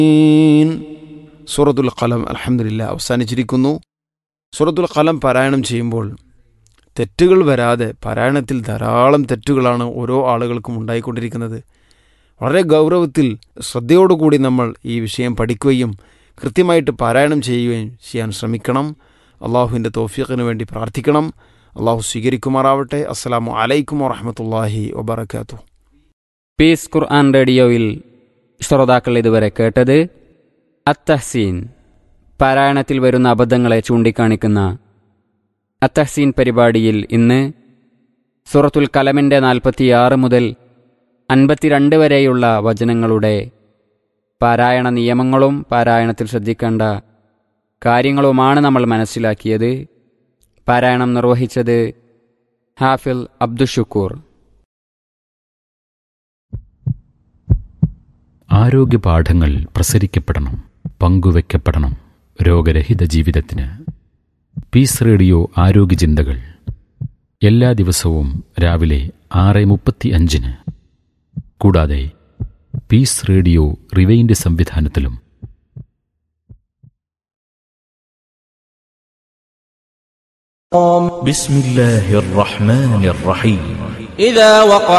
സൂറത്തുൽ ഖലം അലഹമില്ല അവസാനിച്ചിരിക്കുന്നു സൂറത്തുൽ ഖലം പാരായണം ചെയ്യുമ്പോൾ തെറ്റുകൾ വരാതെ പാരായണത്തിൽ ധാരാളം തെറ്റുകളാണ് ഓരോ ആളുകൾക്കും ഉണ്ടായിക്കൊണ്ടിരിക്കുന്നത് വളരെ ഗൗരവത്തിൽ ശ്രദ്ധയോടുകൂടി നമ്മൾ ഈ വിഷയം പഠിക്കുകയും കൃത്യമായിട്ട് പാരായണം ചെയ്യുകയും ചെയ്യാൻ ശ്രമിക്കണം അള്ളാഹുവിൻ്റെ തോഫീഖിന് വേണ്ടി പ്രാർത്ഥിക്കണം അള്ളാഹു സ്വീകരിക്കുമാറാവട്ടെ അസ്സലാമു അലൈക്കും വറഹമത്തല്ലാഹി വബർക്കാത്തു പീസ് ഖുർആൻ റേഡിയോയിൽ ശ്രോതാക്കൾ ഇതുവരെ കേട്ടത് അത്തഹ്സീൻ പാരായണത്തിൽ വരുന്ന അബദ്ധങ്ങളെ ചൂണ്ടിക്കാണിക്കുന്ന അത്തഹ്സീൻ പരിപാടിയിൽ ഇന്ന് സൂറത്തുൽ കലമിൻ്റെ നാൽപ്പത്തിയാറ് മുതൽ അൻപത്തിരണ്ട് വരെയുള്ള വചനങ്ങളുടെ പാരായണ നിയമങ്ങളും പാരായണത്തിൽ ശ്രദ്ധിക്കേണ്ട കാര്യങ്ങളുമാണ് നമ്മൾ മനസ്സിലാക്കിയത് പാരായണം നിർവഹിച്ചത് ഹാഫിൽ അബ്ദുഷുക്കൂർ ആരോഗ്യ പാഠങ്ങൾ പ്രസരിക്കപ്പെടണം പങ്കുവെക്കപ്പെടണം രോഗരഹിത ജീവിതത്തിന് പീസ് റേഡിയോ ആരോഗ്യ ചിന്തകൾ എല്ലാ ദിവസവും രാവിലെ ആറ് മുപ്പത്തി അഞ്ചിന് കൂടാതെ പീസ് റേഡിയോ റിവൈൻഡ് സംവിധാനത്തിലും بسم الله الرحمن الرحيم إذا وقع